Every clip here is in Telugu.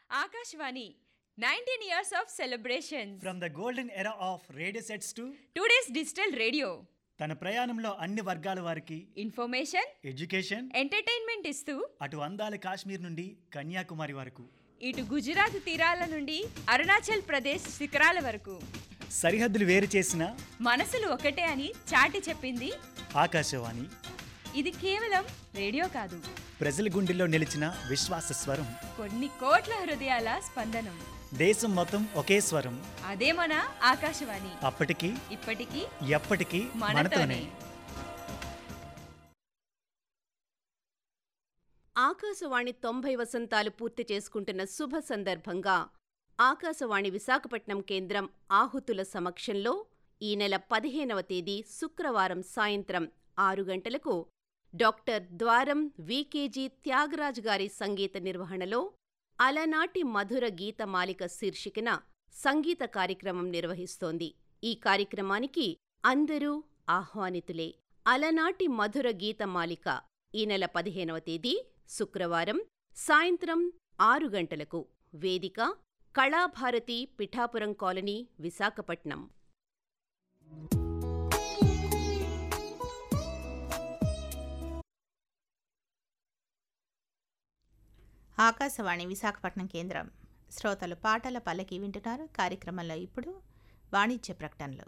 Akashvani, 19 years of celebrations. From the golden era of radio sets to Today's digital radio. తన ప్రయాణంలో అన్ని వర్గాల వారికి ఇన్ఫర్మేషన్ ఎడ్యుకేషన్ ఎంటర్టైన్మెంట్ ఇస్తూ అటు అందాల కాశ్మీర్ నుండి కన్యాకుమారి వరకు ఇటు గుజరాత్ తీరాల నుండి అరుణాచల్ ప్రదేశ్ శిఖరాల వరకు సరిహద్దులు వేరు చేసిన మనసులు ఒకటే అని చాటి చెప్పింది ఆకాశవాణి ఇది కేవలం రేడియో కాదు ప్రజల గుండెల్లో నిలిచిన విశ్వాస స్వరం కొన్ని కోట్ల హృదయాల స్పందనం దేశం మొత్తం ఒకే స్వరం అదే మన ఆకాశవాణి అప్పటికి ఇప్పటికీ ఎప్పటికీ మనతోనే మనతోనే ఆకాశవాణి తొంభై వసంతాలు పూర్తి చేసుకుంటున్న శుభ సందర్భంగా ఆకాశవాణి విశాఖపట్నం కేంద్రం ఆహుతుల సమక్షంలో ఈ నెల పదిహేనవ తేదీ శుక్రవారం సాయంత్రం ఆరు గంటలకు డాక్టర్ ద్వారం వికేజీ త్యాగరాజ్ గారి సంగీత నిర్వహణలో అలనాటి మధుర గీతమాలిక శీర్షికన సంగీత కార్యక్రమం నిర్వహిస్తోంది ఈ కార్యక్రమానికి అందరూ ఆహ్వానితులే అలనాటి మధుర గీతమాలిక ఈ నెల పదిహేనవ తేదీ శుక్రవారం సాయంత్రం ఆరు గంటలకు వేదిక కళాభారతి పిఠాపురం కాలనీ విశాఖపట్నం ఆకాశవాణి విశాఖపట్నం కేంద్రం శ్రోతలు పాటల పల్లకి వింటున్నారు కార్యక్రమంలో ఇప్పుడు వాణిజ్య ప్రకటనలు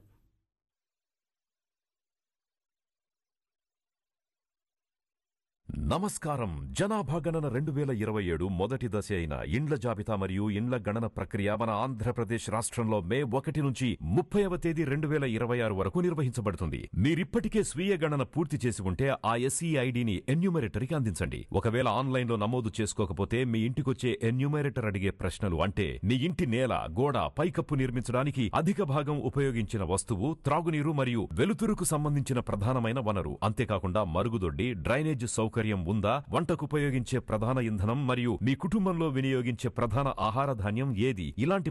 నమస్కారం జనాభా గణన రెండు వేల ఇరవై ఏడు మొదటి దశ అయిన ఇండ్ల జాబితా మరియు ఇండ్ల గణన ప్రక్రియ మన ఆంధ్రప్రదేశ్ రాష్ట్రంలో మే ఒకటి నుంచి ముప్పైవ తేదీ రెండు వేల ఇరవై ఆరు వరకు నిర్వహించబడుతుంది మీరిప్పటికే స్వీయ గణన పూర్తి చేసి ఉంటే ఆ ఎస్ఈ ఐడిని ఎన్యూమరేటర్కి అందించండి ఒకవేళ ఆన్లైన్లో నమోదు చేసుకోకపోతే మీ ఇంటికొచ్చే ఎన్యూమరేటర్ అడిగే ప్రశ్నలు అంటే మీ ఇంటి నేల గోడ పైకప్పు నిర్మించడానికి అధిక భాగం ఉపయోగించిన వస్తువు త్రాగునీరు మరియు వెలుతురుకు సంబంధించిన ప్రధానమైన వనరు అంతేకాకుండా మరుగుదొడ్డి డ్రైనేజ్ సౌకర్యం ఉందా వంటకు ఉపయోగించే ప్రధాన ఇంధనం మరియు మీ కుటుంబంలో వినియోగించే ప్రధాన ఆహార ధాన్యం ఏది ఇలాంటి